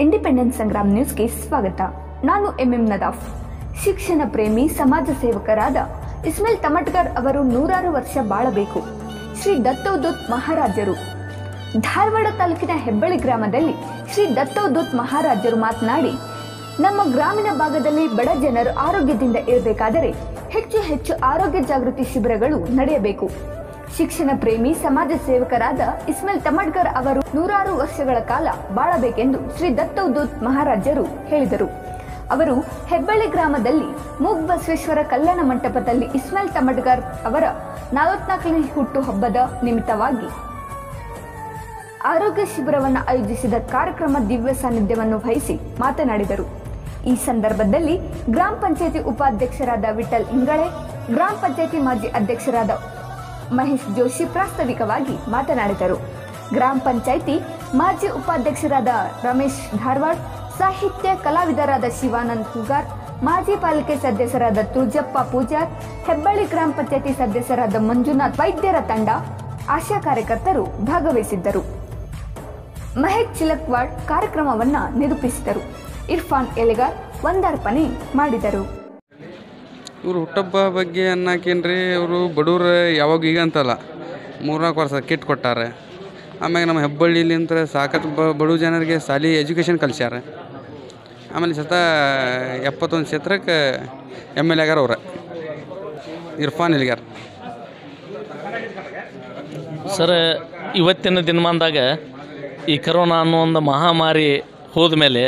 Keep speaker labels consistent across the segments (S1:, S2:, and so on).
S1: Independence Sangram ನ್ಯೂಸ್ಗೆ ಸ್ವಾಗತ ನಾನು ಎಂಎಂ ನದಾಫ್ ಶಿಕ್ಷಣ ಪ್ರೇಮಿ ಸಮಾಜ ಸೇವಕರಾದ ಇಸ್ಮೇಲ್ ತಮಟ್ಕರ್ ಅವರು ನೂರಾರು ವರ್ಷ ಬಾಳಬೇಕು ಶ್ರೀ ದತ್ತೋದೂತ್ ಮಹಾರಾಜರು ಧಾರವಾಡ ತಾಲೂಕಿನ ಹೆಬ್ಬಳ್ಳಿ ಗ್ರಾಮದಲ್ಲಿ ಶ್ರೀ ದತ್ತೋದೂತ್ ಮಹಾರಾಜರು ಮಾತನಾಡಿ ನಮ್ಮ ಗ್ರಾಮೀಣ ಭಾಗದಲ್ಲಿ ಬಡ ಜನರು ಆರೋಗ್ಯದಿಂದ ಇರಬೇಕಾದರೆ ಹೆಚ್ಚು ಹೆಚ್ಚು ಆರೋಗ್ಯ ಜಾಗೃತಿ ಶಿಬಿರಗಳು ನಡೆಯಬೇಕು ಶಿಕ್ಷಣ ಪ್ರೇಮಿ ಸಮಾಜ ಸೇವಕರಾದ ಇಸ್ಮೇಲ್ ತಮಡ್ಕರ್ ಅವರು ನೂರಾರು ವರ್ಷಗಳ ಕಾಲ ಬಾಳಬೇಕೆಂದು ಶ್ರೀ ದತ್ತೋದೂತ್ ಮಹಾರಾಜರು ಹೇಳಿದರು ಅವರು ಹೆಬ್ಬಳ್ಳಿ ಗ್ರಾಮದಲ್ಲಿ ಮೂಗ್ ಬಸವೇಶ್ವರ ಕಲ್ಯಾಣ ಮಂಟಪದಲ್ಲಿ ಇಸ್ಮೇಲ್ ತಮಡ್ಕರ್ ಅವರ ನಲವತ್ನಾಲ್ಕನೇ ಹುಟ್ಟು ಹಬ್ಬದ ನಿಮಿತ್ತವಾಗಿ ಆರೋಗ್ಯ ಶಿಬಿರವನ್ನು ಆಯೋಜಿಸಿದ ಕಾರ್ಯಕ್ರಮ ದಿವ್ಯ ಸಾನ್ನಿಧ್ಯವನ್ನು ವಹಿಸಿ ಮಾತನಾಡಿದರು ಈ ಸಂದರ್ಭದಲ್ಲಿ ಗ್ರಾಮ ಪಂಚಾಯತಿ ಉಪಾಧ್ಯಕ್ಷರಾದ ವಿಠಲ್ ಇಂಗಳೆ ಗ್ರಾಮ ಪಂಚಾಯತಿ ಮಾಜಿ ಅಧ್ಯಕ್ಷರಾದ ಮಹೇಶ್ ಜೋಶಿ ಪ್ರಾಸ್ತಾವಿಕವಾಗಿ ಮಾತನಾಡಿದರು ಗ್ರಾಮ ಪಂಚಾಯತಿ ಮಾಜಿ ಉಪಾಧ್ಯಕ್ಷರಾದ ರಮೇಶ್ ಧಾರವಾಡ್ ಸಾಹಿತ್ಯ ಕಲಾವಿದರಾದ ಶಿವಾನಂದ್ ಹೂಗಾರ್ ಮಾಜಿ ಪಾಲಿಕೆ ಸದಸ್ಯರಾದ ತುಜಪ್ಪ ಪೂಜಾರ್ ಹೆಬ್ಬಳ್ಳಿ ಗ್ರಾಮ ಪಂಚಾಯತಿ ಸದಸ್ಯರಾದ ಮಂಜುನಾಥ್ ವೈದ್ಯರ ತಂಡ ಆಶಾ ಕಾರ್ಯಕರ್ತರು ಭಾಗವಹಿಸಿದ್ದರು ಮಹೇಶ್ ಚಿಲಕ್ವಾಡ್ ಕಾರ್ಯಕ್ರಮವನ್ನ ನಿರೂಪಿಸಿದರು ಇರ್ಫಾನ್ ಎಲೆಗಾರ್ ಒಂದಾರ್ಪಣೆ ಮಾಡಿದರು
S2: ಇವ್ರು ಹುಟ್ಟಬ್ಬ ಬಗ್ಗೆ ಅನ್ನಕ್ಕೇನ್ರಿ ಅವರು ಬಡವ್ರು ಯಾವಾಗ ಈಗ ಅಂತಲ್ಲ ಮೂರ್ನಾಲ್ಕು ವರ್ಷ ಕಿಟ್ ಕೊಟ್ಟಾರೆ ಆಮ್ಯಾಗ ನಮ್ಮ ಹೆಬ್ಬಳ್ಳಿಲಿಂತ ಸಾಕಷ್ಟು ಬಡವ ಜನರಿಗೆ ಸಾಲಿ ಎಜುಕೇಷನ್ ಕಲಿಸ್ಯಾರ ಆಮೇಲೆ ಸತ ಎಪ್ಪತ್ತೊಂದು ಕ್ಷೇತ್ರಕ್ಕೆ ಎಮ್ ಎಲ್ ಎಗಾರ ಅವ್ರ ಇರ್ಫಾನ್ ಎಲಿಗಾರ್
S3: ಸರ್ ಇವತ್ತಿನ ದಿನಮಾನದಾಗ ಈ ಕರೋನಾ ಅನ್ನೋ ಒಂದು ಮಹಾಮಾರಿ ಹೋದ ಮೇಲೆ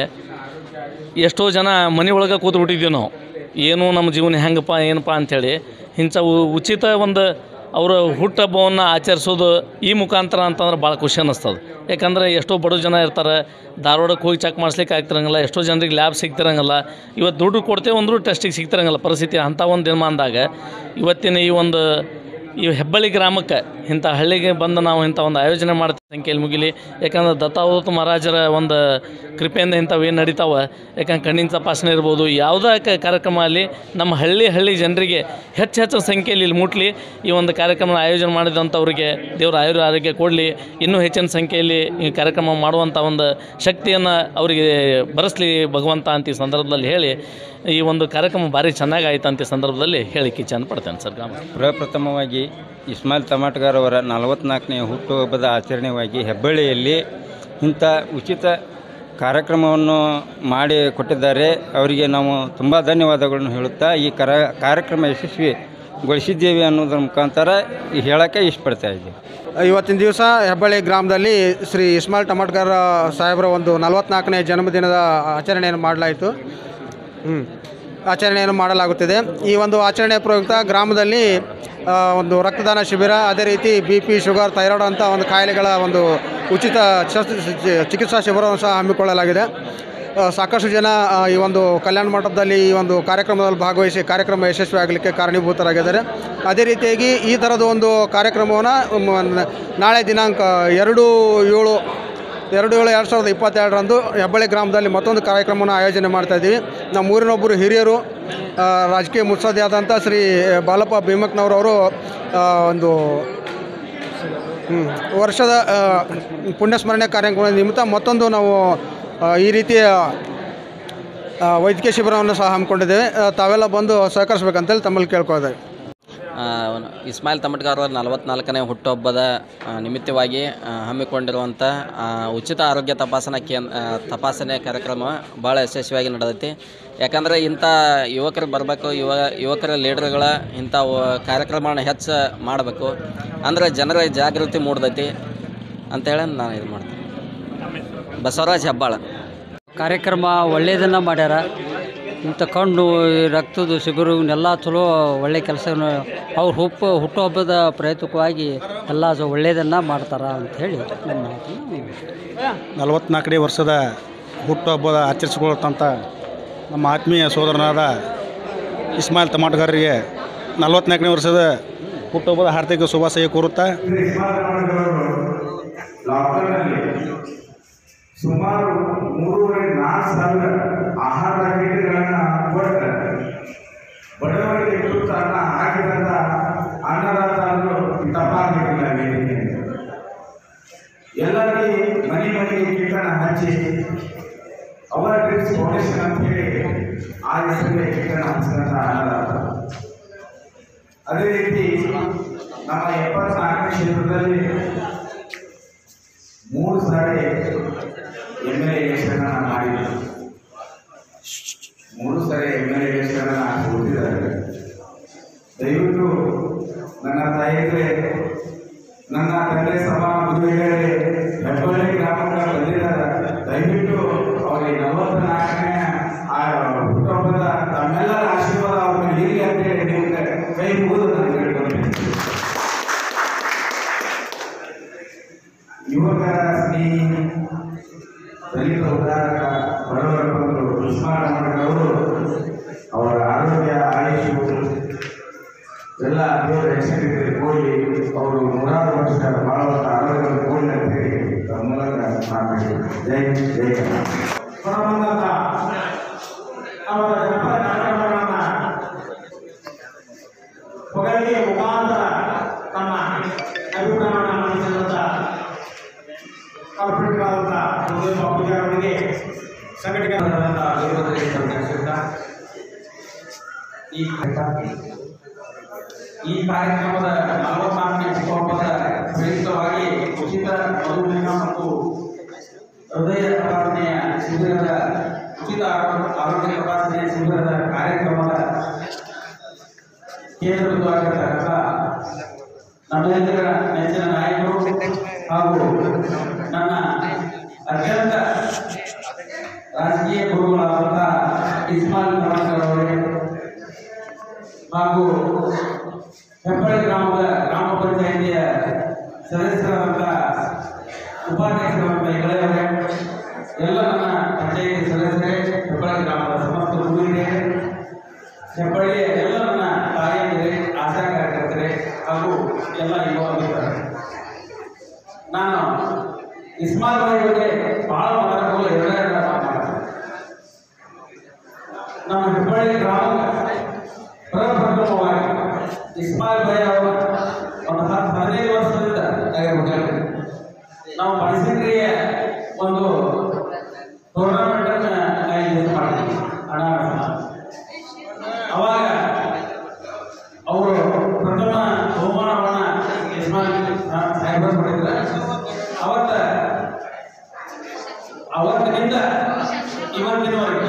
S3: ಎಷ್ಟೋ ಜನ ಮನೆ ಒಳಗೆ ಕೂತು ಬಿಟ್ಟಿದ್ದೀವಿ ನಾವು ಏನು ನಮ್ಮ ಜೀವನ ಹೆಂಗಪ್ಪ ಏನಪ್ಪ ಅಂಥೇಳಿ ಇಂಥ ಉ- ಉಚಿತ ಒಂದು ಅವರ ಹುಟ್ಟುಹಬ್ಬವನ್ನು ಆಚರಿಸೋದು ಈ ಮುಖಾಂತರ ಅಂತಂದ್ರೆ ಭಾಳ ಖುಷಿ ಅನ್ನಿಸ್ತದೆ ಯಾಕಂದ್ರೆ ಎಷ್ಟೋ ಬಡ ಜನ ಇರ್ತಾರೆ ಧಾರವಾಡಕ್ಕೆ ಹೋಗಿ ಚೆಕ್ ಮಾಡಿಸ್ಲಿಕ್ಕೆ ಆಗ್ತಿರಂಗಿಲ್ಲ ಎಷ್ಟೋ ಜನರಿಗೆ ಲ್ಯಾಬ್ ಸಿಗ್ತಿರಂಗಿಲ್ಲ ಇವತ್ತು ದುಡ್ಡು ಕೊಡ್ತೇವೆ ಅಂದರೂ ಟೆಸ್ಟಿಗೆ ಸಿಗ್ತಿರಂಗಿಲ್ಲ ಪರಿಸ್ಥಿತಿ ಅಂಥ ಒಂದು ದಿನಮಾನದಾಗ ಇವತ್ತಿನ ಈ ಒಂದು ಈ ಹೆಬ್ಬಳ್ಳಿ ಗ್ರಾಮಕ್ಕೆ ಇಂಥ ಹಳ್ಳಿಗೆ ಬಂದು ನಾವು ಇಂಥ ಒಂದು ಆಯೋಜನೆ ಮಾಡ್ತೀವಿ ಸಂಖ್ಯೆಯಲ್ಲಿ ಮುಗಿಲಿ ಯಾಕಂದ್ರೆ ದತ್ತಾವತ ಮಹಾರಾಜರ ಒಂದು ಕೃಪೆಯಿಂದ ಇಂಥವು ಏನು ನಡೀತಾವೆ ಯಾಕಂದ್ರೆ ಕಣ್ಣಿನ ತಪಾಸಣೆ ಇರ್ಬೋದು ಯಾವುದೇ ಕ- ಕಾರ್ಯಕ್ರಮ ಆಗಲಿ ನಮ್ಮ ಹಳ್ಳಿ ಹಳ್ಳಿ ಜನರಿಗೆ ಹೆಚ್ಚು ಹೆಚ್ಚು ಸಂಖ್ಯೆಯಲ್ಲಿ ಇಲ್ಲಿ ಮುಟ್ಲಿ ಈ ಒಂದು ಕಾರ್ಯಕ್ರಮ ಆಯೋಜನೆ ಮಾಡಿದಂಥವ್ರಿಗೆ ದೇವರ ಆಯುರ ಆರೋಗ್ಯ ಕೊಡಲಿ ಇನ್ನೂ ಹೆಚ್ಚಿನ ಸಂಖ್ಯೆಯಲ್ಲಿ ಈ ಕಾರ್ಯಕ್ರಮ ಮಾಡುವಂಥ ಒಂದು ಶಕ್ತಿಯನ್ನು ಅವರಿಗೆ ಬರೆಸಲಿ ಭಗವಂತ ಅಂತ ಈ ಸಂದರ್ಭದಲ್ಲಿ ಹೇಳಿ ಈ ಒಂದು ಕಾರ್ಯಕ್ರಮ ಭಾರಿ ಚೆನ್ನಾಗಿ ಆಯ್ತು ಅಂತ ಈ ಸಂದರ್ಭದಲ್ಲಿ ಹೇಳಿಕ್ಕೆ ಇಚ್ಛೆ ಪಡ್ತೇನೆ ಸರ್ ಗ್ರಾಮ
S4: ಪ್ರಪ್ರಥಮವಾಗಿ ಇಸ್ಮಾಯಿಲ್ ತಮಾಟ್ಗಾರ್ ಅವರ ನಲವತ್ನಾಲ್ಕನೇ ಹುಟ್ಟುಹಬ್ಬದ ಆಚರಣೆಯಾಗಿ ಹೆಬ್ಬಳ್ಳಿಯಲ್ಲಿ ಇಂಥ ಉಚಿತ ಕಾರ್ಯಕ್ರಮವನ್ನು ಮಾಡಿ ಕೊಟ್ಟಿದ್ದಾರೆ ಅವರಿಗೆ ನಾವು ತುಂಬ ಧನ್ಯವಾದಗಳನ್ನು ಹೇಳುತ್ತಾ ಈ ಕರ ಕಾರ್ಯಕ್ರಮ ಯಶಸ್ವಿಗೊಳಿಸಿದ್ದೇವೆ ಅನ್ನೋದ್ರ ಮುಖಾಂತರ ಈ ಹೇಳೋಕ್ಕೆ ಇಷ್ಟಪಡ್ತಾ ಇದ್ದೀವಿ
S5: ಇವತ್ತಿನ ದಿವಸ ಹೆಬ್ಬಳ್ಳಿ ಗ್ರಾಮದಲ್ಲಿ ಶ್ರೀ ಇಸ್ಮಾಲ್ ಟಮಾಟ್ಕರ್ ಸಾಹೇಬರ ಒಂದು ನಲವತ್ನಾಲ್ಕನೇ ಜನ್ಮದಿನದ ಆಚರಣೆಯನ್ನು ಮಾಡಲಾಯಿತು ಹ್ಞೂ ಆಚರಣೆಯನ್ನು ಮಾಡಲಾಗುತ್ತಿದೆ ಈ ಒಂದು ಆಚರಣೆ ಪ್ರಯುಕ್ತ ಗ್ರಾಮದಲ್ಲಿ ಆ, ಒಂದು ರಕ್ತದಾನ ಶಿಬಿರ ಅದೇ ರೀತಿ ಬಿ ಪಿ ಶುಗರ್ ಥೈರಾಯ್ಡ್ ಅಂತ ಒಂದು ಕಾಯಿಲೆಗಳ ಒಂದು ಉಚಿತ ಶಸ್ತ್ರ ಚಿಕಿತ್ಸಾ ಶಿಬಿರವನ್ನು ಸಹ ಹಮ್ಮಿಕೊಳ್ಳಲಾಗಿದೆ ಆ, ಸಾಕಷ್ಟು ಜನ ಆ, ಈ ಒಂದು ಕಲ್ಯಾಣ ಮಂಟಪದಲ್ಲಿ ಈ ಒಂದು ಕಾರ್ಯಕ್ರಮದಲ್ಲಿ ಭಾಗವಹಿಸಿ ಕಾರ್ಯಕ್ರಮ ಯಶಸ್ವಿ ಆಗಲಿಕ್ಕೆ ಕಾರಣೀಭೂತರಾಗಿದ್ದಾರೆ ಅದೇ ರೀತಿಯಾಗಿ ಈ ಥರದ ಒಂದು ಕಾರ್ಯಕ್ರಮವನ್ನು ನಾಳೆ ದಿನಾಂಕ ಎರಡು ಏಳು ಎರಡು ಏಳು ಎರಡು ಸಾವಿರದ ಇಪ್ಪತ್ತೆರಡರಂದು ಹೆಬ್ಬಳ್ಳಿ ಗ್ರಾಮದಲ್ಲಿ ಮತ್ತೊಂದು ಕಾರ್ಯಕ್ರಮವನ್ನು ಆಯೋಜನೆ ಮಾಡ್ತಾ ಇದ್ದೀವಿ ನಮ್ಮ ಊರಿನೊಬ್ಬರು ಹಿರಿಯರು ಆ, ರಾಜಕೀಯ ಮುತ್ಸದ್ದಿಯಾದಂಥ ಶ್ರೀ ಬಾಲಪ್ಪ ಭೀಮಕ್ನವರವರು ಆ, ಒಂದು ಹ್ಮ್, ವರ್ಷದ ಆ, ಪುಣ್ಯಸ್ಮರಣೆ ಕಾರ್ಯಕ್ರಮದ ನಿಮಿತ್ತ ಮತ್ತೊಂದು ನಾವು ಆ, ಈ ರೀತಿಯ ಆ, ವೈದ್ಯಕೀಯ ಶಿಬಿರವನ್ನು ಸಹ ಹಮ್ಮಿಕೊಂಡಿದ್ದೇವೆ ಆ, ತಾವೆಲ್ಲ ಬಂದು ಸಹಕರಿಸ್ಬೇಕಂತೇಳಿ ತಮ್ಮಲ್ಲಿ ಕೇಳ್ಕೊಳ್ತೇವೆ
S6: ಆ, ಇಸ್ಮಾಯಿಲ್ ತಮಟ್ಗಾರ್ ಅವರ ನಲವತ್ನಾಲ್ಕನೇ ಹುಟ್ಟುಹಬ್ಬದ ಆ, ನಿಮಿತ್ತವಾಗಿ ಆ, ಹಮ್ಮಿಕೊಂಡಿರುವಂಥ ಆ, ಉಚಿತ ಆರೋಗ್ಯ ತಪಾಸಣಾ ಕೇಂದ್ರ ಆ, ತಪಾಸಣೆ ಕಾರ್ಯಕ್ರಮ ಭಾಳ ಯಶಸ್ವಿಯಾಗಿ ನಡೆದೈತಿ ಯಾಕಂದರೆ ಇಂಥ ಯುವಕರು ಬರಬೇಕು ಯುವ ಯುವಕರ ಲೀಡರ್ಗಳ ಇಂಥ ವ- ಕಾರ್ಯಕ್ರಮಗಳನ್ನ ಹೆಚ್ಚು ಮಾಡಬೇಕು ಅಂದರೆ ಜನರ ಜಾಗೃತಿ ಮೂಡ್ದೈತಿ ಅಂತೇಳಿ ನಾನು ಇದು ಮಾಡ್ತೀನಿ ಬಸವರಾಜ್ ಹೆಬ್ಬಾಳ
S7: ಕಾರ್ಯಕ್ರಮ ಒಳ್ಳೆಯದನ್ನು ಮಾಡ್ಯಾರ ಇಂಥ ಕಣ್ಣು ಈ ರಕ್ತದ ಶಿಬಿರ ಇವನ್ನೆಲ್ಲ ಚಲೋ ಒಳ್ಳೆ ಕೆಲಸವನ್ನು ಅವ್ರ ಹುಟ್ಟು ಹುಟ್ಟುಹಬ್ಬದ ಪ್ರಯುಕ್ತವಾಗಿ ಎಲ್ಲ ಜ- ಒಳ್ಳೆಯದನ್ನು ಮಾಡ್ತಾರೆ ಅಂಥೇಳಿ ನನ್ನ ಮಾತನ್ನು
S8: ನಲವತ್ನಾಲ್ಕನೇ ವರ್ಷದ ಹುಟ್ಟುಹಬ್ಬದ ಆಚರಿಸಿಕೊಳ್ಳುತ್ತಂಥ ನಮ್ಮ ಆತ್ಮೀಯ ಸೋದರನಾದ ಇಸ್ಮಾಯಿಲ್ ತಮಾಟಗಾರರಿಗೆ ನಲವತ್ನಾಲ್ಕನೇ ವರ್ಷದ ಹುಟ್ಟುಹಬ್ಬದ ಹಾರ್ದಿಕ ಶುಭಾಶಯ ಕೋರುತ್ತಾ
S9: ಲಾಕ್ಡೌನ್ನಲ್ಲಿ ಸುಮಾರು ಮೂರುವರೆ ನಾಲ್ಕು ಸಾವಿರ ಆಹಾರ ಕಿಟ್ಗಳನ್ನು ಕೊಟ್ಟು ಬಡವರಿಗೆ ತುತ್ತ ಅನ್ನ ಹಾಕಿದಂಥ ಅನ್ನದಾತ ಅಂದರು ತಪ್ಪಾಗಲಿಕ್ಕಿಲ್ಲ ವೇದಿಕೆಯಿಂದ ಎಲ್ಲರಿಗೆ ಮನೆ ಮನೆಗೆ ಕಿಟ್ಟನ್ನು ಹಂಚಿ ಆ ಹೆಸರಿಗೆ ಕಿಟ್ಟಣ ಹಂಚ್ಕೊಂತ ಅನ್ನದಾತ ಅದೇ ರೀತಿ ನಮ್ಮ ಎಪ್ಪತ್ನಾಲ್ಕನೇ ಕ್ಷೇತ್ರದಲ್ಲಿ ಮೂರು ಸಾರಿ ಎಮ್ ಎಲ್ ಎ ಎಲೆಕ್ಷನ್ ಮಾಡಿದ್ರು ಮೂರು ಸಾರಿ ಎಮ್ ಎಲ್ ಎ ಎಲೆಕ್ಷನ್ ಕೊಟ್ಟಿದ್ದಾರೆ ದಯವಿಟ್ಟು ನನ್ನ ತಾಯಿಗೆ ನನ್ನ ತಂದೆ ಸಮಾನ ಗುರುಗಳಿಗೆ ಹೆಬ್ಬಳ್ಳಿ ಗ್ರಾಮಕ್ಕೆ ಬಂದಿದ್ದಾರೆ ದಯವಿಟ್ಟು ಅವರಿಗೆ ನಲವತ್ತ ನಾಲ್ಕನೇ ಆ ಹುಟ್ಟುಹಬ್ಬದ ತಮ್ಮೆಲ್ಲರ ಆಶೀರ್ವಾದ ಅವ್ರ ಮೇಲೆ ಇರಲಿ ಅಂತೇಳಿ ನೀವು ಕೈ ಮುಗಿದು ನಾನು ಕೇಳ್ಕೊಳ್ತೀನಿ ಯುವಕರ ಸ್ನೇಹಿ ದಲಿತ ಉದಾರಕ ಬಡವರ ಬಂಧು ಕೃಷ್ಣಾರಮಣರವರು ಅವರ ಆರೋಗ್ಯ ಆಯುಷು ಎಲ್ಲ ದೇವರ ಹೆಸರಿಗೆ ಕೋಲಿ ಅವರು ನೂರಾರು ವರ್ಷ ಬಾಳುವಂತ ಆರೋಗ್ಯವನ್ನು ಕೋಲಿ ಅಂತ ಹೇಳಿ ತಮ್ಮ ಮೂಲಕ ಮಾತಾಡಿ ಜೈ ಜೈ ಹೊರಬಂದಂತ ಅವರ ಜನಪದ ಕಾರ್ಯಕ್ರಮಗಳನ್ನ ಹೊಗಳಿಕೆಯ ಮುಖಾಂತರ ತಮ್ಮ ಅಭಿಪ್ರಾಯವನ್ನು ಮಂಡಿಸಿದಂತ ಕಾರ್ಪೊರೇಟ್ಗಳಾದಂಥ ಉದಯ ಪೂಜಾರ್ ಅವರಿಗೆ ಸಂಘಟನೆಗಳಾದಂಥ ಈ ಈ ಕಾರ್ಯಕ್ರಮದ ನಲವತ್ನಾಲ್ಕನೇ ಹುಟ್ಟುಹಬ್ಬದ ಪ್ರಯುಕ್ತವಾಗಿ ಉಚಿತ ಮಧುಮೇಹ ಮತ್ತು ಹೃದಯ ತಪಾಸಣೆಯ ಶಿಬಿರದ ಉಚಿತ ಆರೋ- ಆರೋಗ್ಯ ತಪಾಸಣೆಯ ಶಿಬಿರದ ಕಾರ್ಯಕ್ರಮದ ಕೇಂದ್ರ ಬಿಂದುವಾಗಿರ್ತಕ್ಕಂಥ ನಮ್ಮೆಲ್ಲರ ನೆಚ್ಚಿನ ನಾಯಕರು ಹಾಗೂ ನನ್ನ ಅತ್ಯಂತ ರಾಜಕೀಯ ಗುರುಗಳಾದಂಥ ಇಸ್ಮಾಯಿಲ್ ತಮಾಕರ್ ಅವರೇ ಹಾಗೂ ಹೆಬ್ಬಳ್ಳಿ ಗ್ರಾಮದ ಗ್ರಾಮ ಪಂಚಾಯಿತಿಯ ಸದಸ್ಯರಾದಂಥ ಉಪಾಧ್ಯಕ್ಷರಾದಂಥ ಹೆಗಳೆಯವರೇ ಎಲ್ಲ ನನ್ನ ಪಂಚಾಯಿತಿ ಸದಸ್ಯರೇ ಹೆಬ್ಬಳ್ಳಿ ಗ್ರಾಮದ ಸಮಸ್ತ ಹುಡುಗರಿಗೆ ಹೆಬ್ಬಳ್ಳಿಯ ಎಲ್ಲ ನನ್ನ ತಾಯಿಯಂದಿರೇ ಆಶಾ ಕಾರ್ಯಕರ್ತರೇ ಹಾಗೂ ಎಲ್ಲ ಯುವ ಮಿತ್ರರೇ ನಾನು ಇಸ್ಮಾಲ್ ಭಾಯಿ ಬಗ್ಗೆ ಭಾಳ ಮಾತಾಡೋಲ್ಲ ಎರಡೇ ಎರಡು ಮಾತಾಡ್ತೀನಿ ನಮ್ಮ ಹೆಬ್ಬಳ್ಳಿ ಗ್ರಾಮಕ್ಕೆ ಪ್ರಪ್ರಥಮವಾಗಿ ಇಸ್ಮಾಯಿಲ್ ಭಾಯ್ ಅವರು ಒಂದು ಹತ್ತು ಹದಿನೈದು ವರ್ಷದಿಂದ ಆಗಿರ್ಬೇಕು ನಾವು ಬನಶಂಕರಿಯ ಒಂದು ಟೂರ್ನಮೆಂಟ್ ಅನ್ನ ಆಯೋಜನೆ ಮಾಡಿದ್ವಿ ಹಣ ಅವಾಗ ಅವರು ಪ್ರಥಮ ಬಹುಮಾನವನ್ನ ಇಸ್ಮಾಯಿಲ್ ಸಾಹೇಬರು ಪಡೆದಿದ್ದಾರೆ ಅವತ್ತ ಅವತ್ತಿನಿಂದ ಇವತ್ತಿನವರೆಗೆ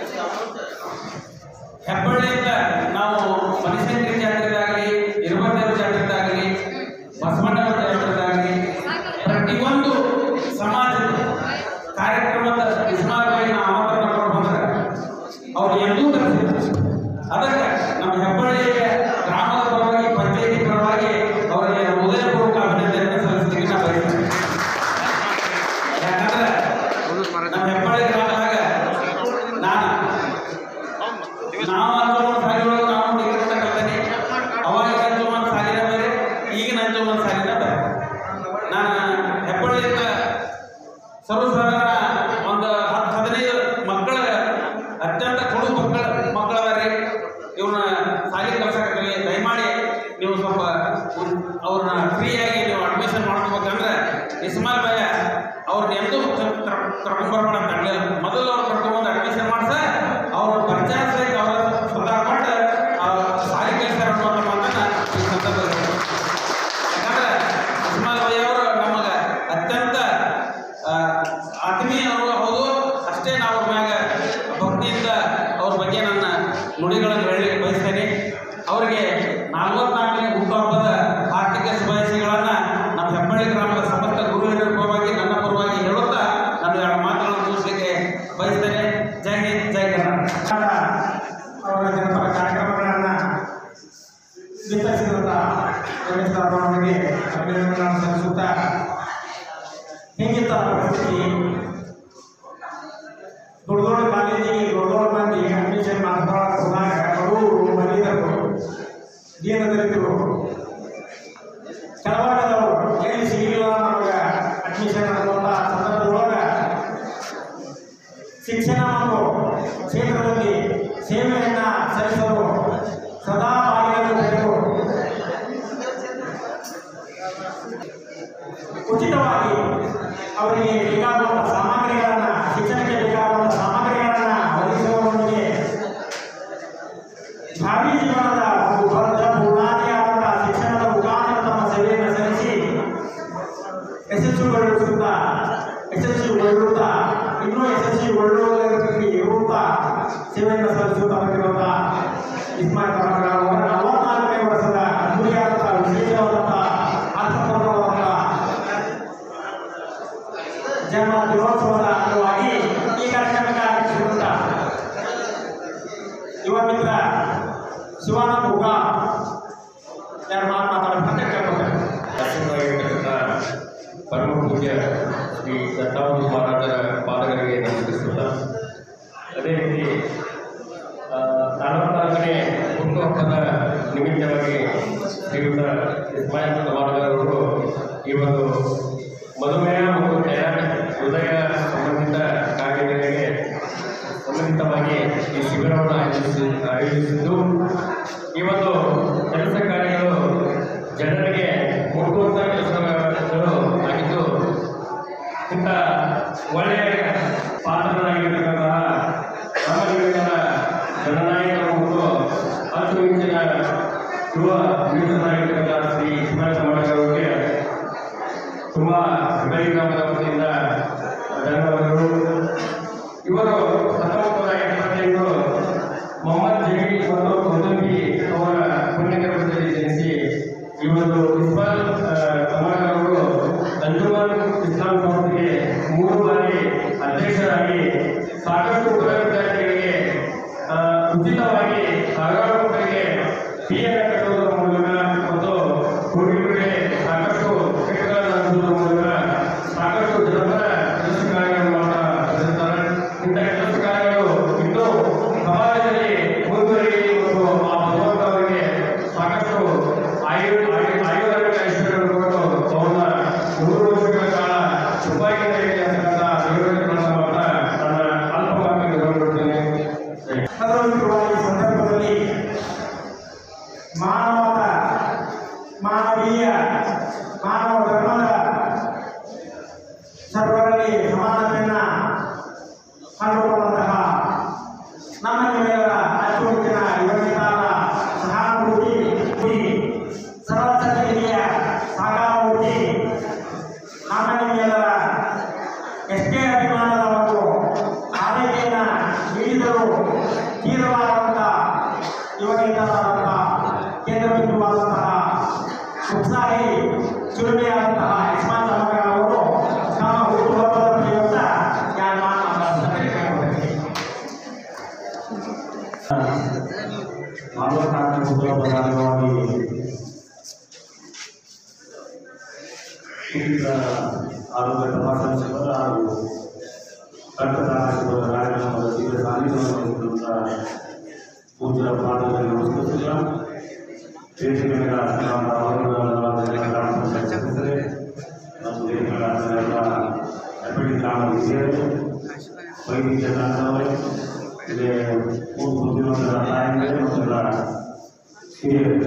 S9: ಹೆಬ್ಬಳ್ಳಿಯಿಂದ ನಾವು ಮನುಷ್ಯಂಕರಿ ಜಾತ್ರೆದಾಗಲಿ ಇರುವತ್ತೇರು ಜಾತ್ರೆದಾಗಲಿ ಬಸವಣ್ಣನ ಜಾತ್ರೆದಾಗಲಿ ಪ್ರತಿಯೊಂದು ಸಮಾಜದ ಕಾರ್ಯಕ್ರಮದ ಇಸ್ಮಾಯಿಲ್ ನಾವು ಆಮಂತ್ರಣ ಕೊಟ್ಟು ಬಂದ್ರೆ ಅವ್ರು ಎಂದೂ ಕರೆಸಿದ್ರು ಅದಕ್ಕೆ ನಮ್ಮ ಹೆಬ್ಬಳ್ಳಿಯ ಗ್ರಾಮದ ಪರವಾಗಿ ಪಂಚಾಯತಿ ಪರವಾಗಿ ಅವರಿಗೆ ಹೃದಯಪೂರ್ವಕ ಅಭಿನಂದನೆ ಸಲ್ಲಿಸಲಿಕ್ಕೆ ನಾನು ಬಯಸ್ತೇನೆ ಯಾಕಂದ್ರೆ ನಮ್ಮ ಹೆಬ್ಬಳ್ಳಿ ಗ್ರಾಮದಾಗ ನಾನು ನಾವು ಅಂಜುಮನ್ ಸಾಲಿಯೊಳಗೆ ನಾವು ಡಿಗ್ರಿ ತನಕ ಕಲ್ತೀನಿ ಅವಾಗ ಅಂಜುಮನ್ ಸಾಲಿನ ಬೇರೆ ಈಗಿನ ಅಂಜುಮನ್ ಸಾಲಿನ ಬೇರೆ ನಾನು ಹೆಬ್ಬಳ್ಳಿಯಿಂದ ಸರ್ವಸಾಧಾರಣ ಒಂದು ಹತ್ತು ಹದಿನೈದು ಮಕ್ಕಳ ಅತ್ಯಂತ ಕೊಡು ಮಕ್ಕಳ ಮಕ್ಕಳದಾರಿ ಇವ್ರನ್ನ ಸಾಲಿ ಕಲ್ಸಕತ್ತೀವಿ ದಯಮಾಡಿ ನೀವು ಸ್ವಲ್ಪ ಅವ್ರನ್ನ ಫ್ರೀಯಾಗಿ ನೀವು ಅಡ್ಮಿಷನ್ ಮಾಡ್ಕೋಬೇಕಂದ್ರೆ ಇಸ್ಮಾಲ್ ಭಯ ಅವ್ರನ್ನ ಎಂದೂ ಕರ್ಕೊಂಡ್ಬರ್ಬೇಡ ಅಂತ ಆಗಲಿಲ್ಲ ಮೊದಲು ಅವ್ರು ಕರ್ಕೊಂಡ್ಬಂದು ಅಡ್ಮಿಷನ್ ಮಾಡ್ಸ ಅವ್ರ ಪರಿಚಯ ಸಹಿತ ಅವ್ರ ಸ್ವತಃ ಕೊಟ್ಟು ಅವ್ರ ಸಾಲಿ ಕೆಲಸ ಅನ್ನುವಂಥ ಮಾತನ್ನ ಈ ಸಂದರ್ಭದಲ್ಲಿ ಹೇಳ್ತೀನಿ. ಯಾಕಂದ್ರೆ ಇಸ್ಮಾಲ್ ಭೈ ಅವರು ನಮಗೆ ಅತ್ಯಂತ ಆ, ಆತ್ಮೀಯರು ಹೌದು ಅಷ್ಟೇ ನಾವು ಅವ್ರ ಮ್ಯಾಗ ಭಕ್ತಿಯಿಂದ ಅವ್ರ ಬಗ್ಗೆ ನನ್ನ ನುಡಿಗಳನ್ನು ಹೇಳಲಿಕ್ಕೆ ಬಯಸ್ತೇನೆ ಅವರಿಗೆ ನಲವತ್ನಾಲ್ಕನೇ ಹುಟ್ಟುಹಬ್ಬದ ಆರ್ಥಿಕ ಶುಭಾಶಯಗಳನ್ನು ನಮ್ಮ ಹೆಬ್ಬಳ್ಳಿ ಗ್ರಾಮದ ಸಮಸ್ತ ಗುರು ಹಿರಿಯರ ಪರವಾಗಿ ನನ್ನ ಪರವಾಗಿ ಹೇಳುತ್ತಾ ನಾನು ಎರಡು ಮಾತುಗಳನ್ನು ಮುಗಿಸಲಿಕ್ಕೆ ಬಯಸ್ತೇನೆ ಜೈ ಹಿಂದ್ ಜೈ ಕರ್ನಾಟಕ ಅವರ ಜನಪದ ಕಾರ್ಯಕ್ರಮಗಳನ್ನು ವಿತರಿಸಿದಂಥ ರಮೇಶ್ ಅವರಿಗೆ ಅಭಿನಂದನೆಗಳನ್ನು ಸಲ್ಲಿಸುತ್ತಾ ಹೇಗಿತ್ತ ಪರಿಸ್ಥಿತಿ ದೊಡ್ಡ ದೊಡ್ಡ ಕಾಲೇಜಿಗೆ ದೊಡ್ಡ ದೊಡ್ಡ ಮಂದಿ ಅಡ್ಮಿಷನ್ ಮಾಡ್ಕೊಳಕ್ಕೆ ಹೋದಾಗ ಬಡವರು ಮಲ್ಲಿದರು ದೀನದಲಿತರು ಕೆಳಭಾಗದವರು ಎಲ್ಲಿ ಸಿಗಲಿಲ್ಲ ನಮಗೆ ಅಡ್ಮಿಷನ್ ಅನ್ನುವಂಥ ಸಂದರ್ಭದೊಳಗೆ ಶಿಕ್ಷಣ ಮತ್ತು ಕ್ಷೇತ್ರದಲ್ಲಿ ಸೇವೆಯನ್ನ ಸಲ್ಲಿಸಲು ಸದಾ ಬಾಗಿಲನ್ನು ತೆರೆದು ಉಚಿತವಾಗಿ ಅವರಿಗೆ ಬೇಕಾಗುವಂಥ ಸಾಮಗ್ರಿಗಳನ್ನು ಶಿಕ್ಷಣಕ್ಕೆ ಬೇಕಾಗುವಂಥ ಸಾಮಗ್ರಿಗಳನ್ನು ಒದಗಿಸುವವರಿಗೆ ಸೇವೆಯನ್ನು ಸಲ್ಲಿಸುತ್ತಾ ಬಂದಿರುವಂತಹ ಇಸ್ಮಾಯಿಲ್ ಕಮರ್ಗಾರ್ ಅವರ ನಲವತ್ನಾಲ್ಕನೇ ವರ್ಷದ ಅದ್ಭುತವಾದಂತಹ ವಿಶೇಷವಾದಂತಹ ಅರ್ಥಪೂರ್ಣವಾದಂತಹ ಜನ್ಮ ದಿನೋತ್ಸವದ ಅಂಗವಾಗಿ ಈ ಕಾರ್ಯಕ್ರಮಕ್ಕೆ ಆಗಮಿಸಿರುವಂತ ಯುವ ಮಿತ್ರ ಶಿವಾನಂದ ಹುಗ ಎರಡು ಮಾತು ಮಾತಾಡಬೇಕಂತ ಕೇಳ್ಕೊತಾರೆ
S10: ಶಾಸಕರಾಗಿರ್ತಕ್ಕಂಥ ಪರಮ ಪೂಜ್ಯ ಶ್ರೀ ದತ್ತಾವತಿ ಮಹಾರಾಜರ ಪಾದಗಳಿಗೆ ನಮಸ್ಕರಿಸುತ್ತ ಅದೇ ರೀತಿ ಆ, ನಲವತ್ನಾಲ್ಕನೇ ಹುಟ್ಟುಹಬ್ಬದ ನಿಮಿತ್ತವಾಗಿ ಶ್ರೀಯುತ ಇಸ್ಮಾಯಿಲ್ ತಮಾಡಗರವರು ಈ ಒಂದು ಮಧುಮೇಹ ಮತ್ತು ಥೈರಾಯ್ಡ್ ಹೃದಯ ಸಂಬಂಧಿತ ಕಾಯಿಲೆಗಳಿಗೆ ಸಂಬಂಧಿತವಾಗಿ ಈ ಶಿಬಿರವನ್ನು ಆಯೋಜಿಸಿ ಆಯೋಜಿಸಿದ್ದು ಈ ಒಂದು ಕೆಲಸ ಕಾರ್ಯಗಳು ಜನರಿಗೆ ಮುಟ್ಟುವಂಥ ಕೆಲಸಗಳು ಆಗಿದ್ದು ಇಂಥ ಒಳ್ಳೆಯ ಪಾತ್ರರಾಗಿರ್ತಕ್ಕಂತಹ ನಮ್ಮ ಯುವಕರ ಜನನಾಯಕರು ಮತ್ತು ಅಚ್ಚುಮಿಂಚಿನ ಯುವ ಮೀಸಲಾಗಿರ್ತಕ್ಕಂಥ ಶ್ರೀ ಇಸ್ಮಾಯಿಲ್ ಅವರಿಗೆ ತುಂಬ ಹೃದಯ ಗ್ರಾಮದ ವತಿಯಿಂದ ಧನ್ಯವಾದಗಳು ಇವರು ಹತ್ತೊಂಬತ್ತು ನೂರ ಎಪ್ಪತ್ತೈದು ಮೊಹಮ್ಮದ್ ಜಮೀಲ್ ಮತ್ತು ಕುತುಂಬಿ ಅವರ ಪುಣ್ಯಕರ್ಮದಲ್ಲಿ ಜನಿಸಿ ಈ ಒಂದು ಇಸ್ಮಾಲ್ ಕಮಲ್ ಅವರು ಅಂಜುಮನ್ ಇಸ್ಲಾಂ ಸಂಸ್ಥೆಗೆ ಮೂರು ಬಾರಿ ಅಧ್ಯಕ್ಷರಾಗಿ ಸಾಕಷ್ಟು ಕುಲ ವಿದ್ಯಾರ್ಥಿಗಳಿಗೆ ಆ, ಉಚಿತವಾಗಿ ಸಾವಿರಾರು ರೂಪಾಯಿಗೆ ಫೀಯನ್ನು ಕಟ್ಟುವುದರ ಮೂಲಕ ಮತ್ತು ಹುಡುಗರಿಗೆ ಸಾಕಷ್ಟು ಕಿಟ್ಗಳನ್ನು ಹಂಚುವುದರ ಮೂಲಕ ಸಾಕಷ್ಟು ಜನರ ಕೆಲಸ ಕಾರ್ಯಗಳನ್ನು ಮಾಡ್ತಾ ಬಂದಿದ್ದಾರೆ ಇಂಥ ಕೆಲಸ ಕಾರ್ಯಗಳು ಇನ್ನೂ ಸಮಾಜದಲ್ಲಿ ಮುಂದುವರಿಯಲಿ ಮತ್ತು ಆ ಭಗವಂತ ಅವರಿಗೆ ಸಾಕಷ್ಟು ಆಯು ಆಯು ಆಯುರ್ವೇದ ಐಶ್ವರ್ಯವನ್ನು ಕೊಟ್ಟು ಅವನ್ನ ನೂರು ವರ್ಷಗಳ ಕಾಲ ಸುಖವಾಗಿರಲಿ ಅಂತಕ್ಕಂಥ ದೇವರುಗಳನ್ನು ಮಾಡ್ತಾ ನನ್ನ ಅಲ್ಪ ಮಾತಿಗೆ ಗೌರವಿಸುತ್ತೇನೆ
S9: ಅದರಲ್ಲಿರುವ ಈ ಸಂದರ್ಭದಲ್ಲಿ ಮಾನವದ ಮಾನವೀಯ ಮಾನವ ಧರ್ಮದ ಸರ್ವರಲ್ಲಿ ಸಮಾನತೆಯನ್ನ ಕಂಡುಕೊಂಡಂತಹ ನಮ್ಮ ನಿಮ್ಮೆಲ್ಲರ ಅಚ್ಚುಮೆಚ್ಚಿನ ಯುವಕರ ಸಹಾನುಭೂತಿ ಈ ಸರ್ವಸತ್ತೆಯ ಸಾಕಾರಮೂರ್ತಿ ನಮ್ಮ ನಿಮ್ಮೆಲ್ಲರ ಎಷ್ಟೇ ಅಭಿಮಾನದ ಒಂದು ಆರೈಕೆಯನ್ನ ನೀಡಿದರೂ ತೀವ್ರವಾದಂಥ ಯುವಕರಾದಂಥ ಕೇಂದ್ರ ಬಿಂದುವಾದಂತಹ ಉತ್ಸಾಹಿ ಚುರುಮೆಯಾದಂತಹ ಇಸ್ಮಾನ್ ತಮಗ ಅವರು ತಮ್ಮ ಹುಟ್ಟುಹಬ್ಬದ ಪ್ರಯುಕ್ತ ಯಾರು ಮಾತನಾಡುತ್ತಾರೆ
S10: ನಲವತ್ನಾಲ್ಕನೇ ಹುಟ್ಟುಹಬ್ಬದ ಅಂಗವಾಗಿ ಹುಟ್ಟಿದ ಆರೋಗ್ಯ ತಪಾಸಣಾ ಶಿಬಿರ ಹಾಗೂ ರಕ್ತದಾನ ಶಿಬಿರದ ಕಾರ್ಯಕ್ರಮದ ತೀವ್ರ ಸಾನ್ನಿಧ್ಯವನ್ನು ವಹಿಸಿದಂಥ ಪೂಜ್ಯ ಪಾದದಲ್ಲಿ ನಮಸ್ಕರಿಸುತ್ತಾ ವೇದಿಕೆ ಮೇಲೆ ಆಸೀನರಾದ ಅವರುಗಳ ಎಲ್ಲ ಗ್ರಾಮ ಪಂಚಾಯತ್ ಸದಸ್ಯರೇ ಮತ್ತು ವೇದಿಕೆ ಮೇಲೆ ಆಸೀನರಾದ ಹೆಬ್ಬಳ್ಳಿ ಗ್ರಾಮದ ಹಿರಿಯರು ವೈದ್ಯ ತಂಡದವರೇ ಇಲ್ಲಿ ಮೂರು ಬುದ್ಧಿವಂತರ ತಾಯಂದಿರೇ ಮತ್ತು ಎಲ್ಲ ಹಿರಿಯರು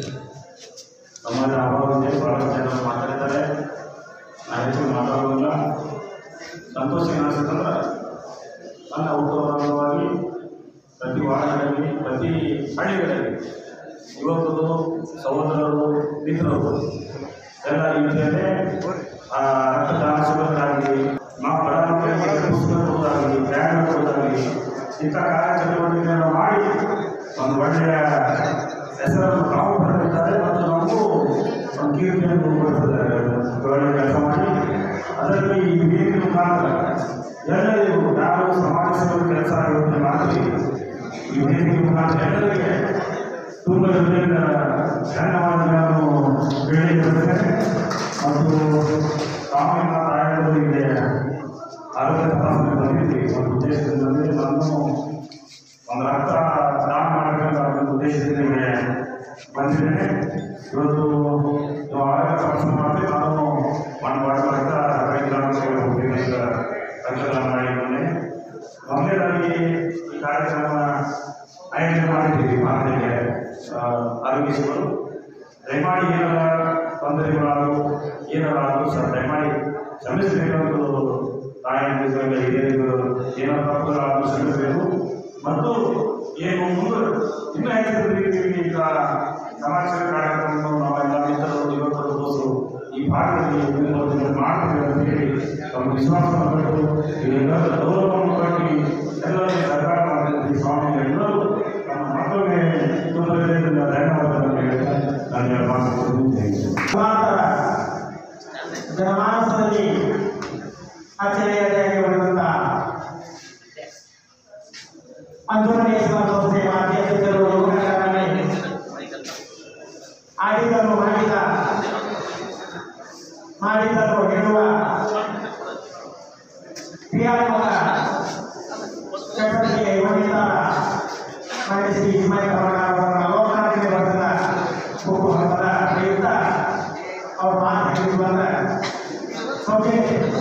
S10: ಸಮಾಜ ಅಭಾವವಿದೆ ಬಹಳ ಜನ ಮಾತಾಡ್ತಾರೆ ನಾ ಹೆಚ್ಚು ಮಾತಾಡೋದಿಲ್ಲ ಸಂತೋಷ ಏನಾಗ್ತಂದ್ರೆ ನನ್ನ ಹುಟ್ಟುಹಬ್ಬವಾಗಿ ಪ್ರತಿ ವಾರ್ಡ್ಗಳಲ್ಲಿ ಪ್ರತಿ ಹಳ್ಳಿಗಳಲ್ಲಿ ಯುವಕರು ಸಹೋದರರು ಮಿತ್ರರು ಎಲ್ಲ ರೀತಿಯಲ್ಲೇ ಆ, ರಕ್ತದಾನ ಶಿಬಿರಗಳಾಗಲಿ ಮಾ ಬಡ ಮಕ್ಕಳಿಗೆ ಪುಸ್ತಕ ಕೊಡೋದಾಗಲಿ ಬ್ಯಾಗ್ ಕೊಡೋದಾಗಲಿ ಇಂಥ ಕಾರ್ಯಚಟುವಟಿಕೆಗಳನ್ನು ಮಾಡಿ ಒಂದು ಒಳ್ಳೆಯ ಹೆಸರನ್ನು ತಾವು ಪಡೆದಿದ್ದಾರೆ ಮತ್ತು ನಮಗೂ ಒಂದು ಕೀರ್ತಿಯನ್ನು ಕೊಡಿಸಿದ್ದಾರೆ ಒಳ್ಳೆಯ ಕೆಲಸ ಮಾಡಿ ಅದರಲ್ಲಿ ಈ ವೇದಿಕೆ ಮುಖಾಂತರ ಎಲ್ಲರಿಗೂ ಯಾರು ಸಮಾಜ ಸೇವೆ ಕೆಲಸ ಆಗುತ್ತೆ ಮಾಡಿ ಈ ವೇದಿಕೆ ಮುಖಾಂತರ ಎಲ್ಲರಿಗೆ ತುಂಬ ಹೃದಯದ ಧನ್ಯವಾದಗಳನ್ನು ಹೇಳಿದ್ದೇನೆ ಮತ್ತು ತಾಮಿನ ತಾಯಂದರಿಗೆ ಆರೋಗ್ಯ ತಪಾಸಣೆ ಬಂದಿದ್ದೀವಿ ಒಂದು ಉದ್ದೇಶದಿಂದ ಬಂದಿದೆ ನಾನು ಒಂದು ರಕ್ತ ದಾನ ಮಾಡಬೇಕಂತ ಒಂದು ಉದ್ದೇಶದಿಂದ ಇಲ್ಲಿ ಬಂದಿದ್ದೇನೆ ಇವತ್ತು ನಾವು ಆರೋಗ್ಯ ತಪಾಸಣೆ ಮಾಡಿ ನಾನು ಒಂದು ವಾರ ರಕ್ತ ಗ್ರಾಮಕ್ಕೆ ಹೋಗ್ತೀನಿ ಅಂತ ರಕ್ತದಾನ ಮಾಡಿದ್ದೇನೆ ಮೊದಲನೇದಾಗಿ ಈ ಕಾರ್ಯಕ್ರಮ ಆಯೋಜನೆ ಮಾಡಿದ್ದೀವಿ ಮಾತಿಗೆ ಆರೋಗ್ಯ ಶಿವರು ದಯಮಾಡಿ ಏನಾರ ತೊಂದರೆಗಳಾದವು ಏನಾರ ಆದರೂ ಸಹ ದಯಮಾಡಿ ಕ್ಷಮಿಸಬೇಕಂತ ತಾಯಂದಿರುವಾಗ ಹಿರಿಯರಿಗೂ ಏನಾರ ತಪ್ಪುಗಳಾದರೂ ಕ್ಷಮಿಸಬೇಕು ಮತ್ತು ಏನು ಮುಂದೆ ಇನ್ನೂ ಹೆಚ್ಚಿನ ರೀತಿಯಲ್ಲಿ ಈಗ ಸಮಾಜ ಸೇವೆ ಕಾರ್ಯಕ್ರಮವನ್ನು ನಾವೆಲ್ಲ ಮಿತ್ರರು ಯುವಕರು ದೋಸ್ತರು ಈ ಭಾಗದಲ್ಲಿ ಮುಂದುವರೆದು ಮಾಡ್ತೀವಿ ಅಂತ ಹೇಳಿ ತಮ್ಮ ವಿಶ್ವಾಸವನ್ನು ಪಟ್ಟು ಎಲ್ಲರ ಗೌರವವನ್ನು ಕಟ್ಟಿ ಎಲ್ಲರಿಗೆ ಸರ್ಕಾರ ಮಾಡಿದ ಸ್ವಾಮಿ
S9: ಅಧ್ಯಕ್ಷರು ರೋಗಶಾಲೆ ಆಡಿದರು ಮಾಡಿದ ಮಾಡಿದರು ಹೇಳುವ ಕ್ರಿಯಾತ್ಮಕ ಚಟುವಟಿಕೆ ವನಿತಾರ ಮಂಡಿಸಿ ಹಿಮಾಯ ಅವರ ಲೋಕಾರ್ಪಣೆ ವರ್ಷದ ಹುಟ್ಟು ಹಬ್ಬದ ಪ್ರಯುಕ್ತ ಅವರು ಮಾತನಾಡಿ ಬಂದ ಓಕೆ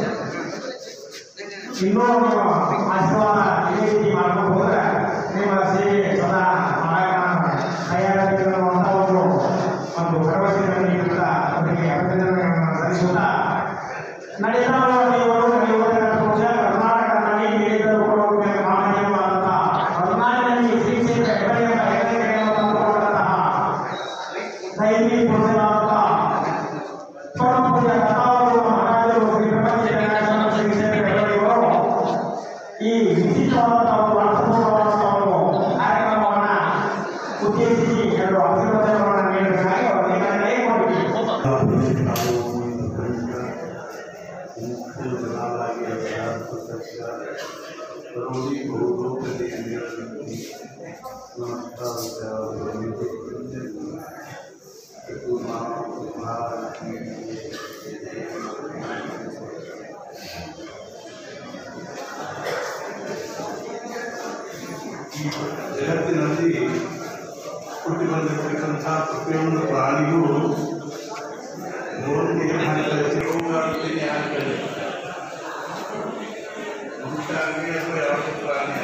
S9: ಇನ್ನೂ ನೀವು ಆಶೀರ್ವಾದ ಇದೇ ರೀತಿ ಮಾಡ್ಕೊಂಡು ಹೋದ್ರೆ ನಿಮ್ಮ ಸೇವೆ ಸದಾ ಮಾಡಕ್ಕೆ ನಾನು ತಯಾರಾಗಿರೋ ಅಂತ ಒಂದು ಒಂದು ಭರವಸೆಯನ್ನು ನೀಡುತ್ತಾ ಅವರಿಗೆ ಅಭಿನಂದನೆಗಳನ್ನು ಸಲ್ಲಿಸುತ್ತಾ ನಡೀತಾ ಇರುವ ಇವರು ಯುವಕರ ಪಕ್ಷ ಕರ್ನಾಟಕದಲ್ಲಿ ನೀಡಿದರು ಕೊಡುವ ಮಾನವೀಯವಾದಂಥ ಕರ್ನಾಟಕದಲ್ಲಿ ಶ್ರೀ ಕ್ಷೇತ್ರ ಹೆಬ್ಬಳ್ಳಿಯ ಹೆಗ್ಗಳಿಕೆಯನ್ನು ತಂದುಕೊಂಡಂತಹ ದೈವಿ ಪುರುಷರಾದಂಥ ಪರಮಪೂಜ್ಯ ಕಥಾವರು ಮಹಾರಾಜರು ಶ್ರೀ ಪ್ರಪಂಚ ಜಗನ್ನಾಥ ಶ್ರೀ ಕ್ಷೇತ್ರ ಹೆಬ್ಬಳ್ಳಿಯವರು ಈ ವಿಶಿಷ್ಟವಾದಂತಹ ಒಂದು ಅರ್ಥಪೂರ್ಣವಾದಂತಹ ಒಂದು ಕಾರ್ಯಕ್ರಮವನ್ನ ಉದ್ದೇಶಿಸಿ ಎರಡು ಅಭಿನಂದನೆಗಳನ್ನು ನೀಡಬೇಕಾಗಿ ಅವರಿಗೆ ಕೊಟ್ಟಿದ್ದೀವಿ
S10: ಜಗತ್ತಿನಲ್ಲಿ ಹುಟ್ಟಿ ಬಂದಿರತಕ್ಕಂಥ ಪ್ರತಿಯೊಂದು ಪ್ರಾಣಿಗೂ ರೋಗಕ್ಕೆ ಏನು ಹಾಕ್ತಾರೆ ರೋಗಾಗ್ತೀನಿ ಹಾಕ್ತಾರೆ ಮನುಷ್ಯನಿಗೆ ಅಥವಾ ಯಾವುದೇ ಪ್ರಾಣಿ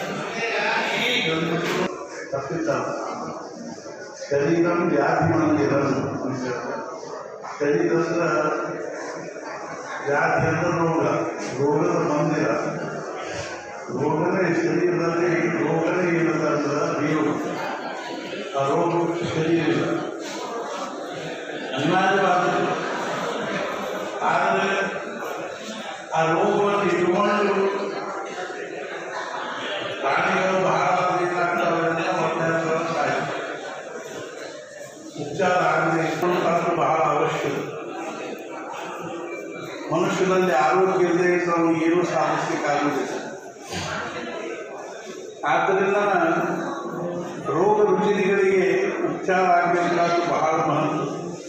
S10: ತಪ್ಪಿದ್ದಲ್ಲ ಶರೀರಂ ವ್ಯಾಧಿ ಮಂದಿರಂ ಅಂತ ಹೇಳ್ತಾರೆ. ಶರೀರ ಅಂದ್ರೆ ವ್ಯಾಧಿ ಅಂದ್ರೆ ರೋಗ ರೋಗದ ಮಂದಿರ ರೋಗನೇ ಶರೀರದಲ್ಲಿ ರೋಗನೇ ಇಲ್ಲದ ಅಂದ್ರೆ ನೀವು ಆ ರೋಗ ಶರೀರ ಇಲ್ಲ ಅನಿವಾರ್ಯವಾದ ಆದರೆ ಆ ರೋಗವನ್ನು ಇಟ್ಕೊಂಡು ಪ್ರಾಣಿಗಳು ಬಹಳ ಏನಾಗ್ತವೆ ಅಂದ್ರೆ ಒಳ್ಳೆಯ ಸಾಯ್ತವೆ ಉಪಚಾರ ಆಗದೆ ಇಟ್ಕೊಂಡು ಬಹಳ ಅವಶ್ಯಕ ಮನುಷ್ಯನಲ್ಲಿ ಆರೋಗ್ಯ ಇಲ್ಲದೆ ಇದ್ರೆ ಅವನು ಏನೂ ಸಾಧಿಸಲಿಕ್ಕಾಗುವುದಿಲ್ಲ ಆದ್ದರಿಂದ ರೋಗ ರುಜಿನಿಗಳಿಗೆ ಉಪಚಾರ ಆಗಬೇಕಾದ್ದು ಬಹಳ ಮಹತ್ವ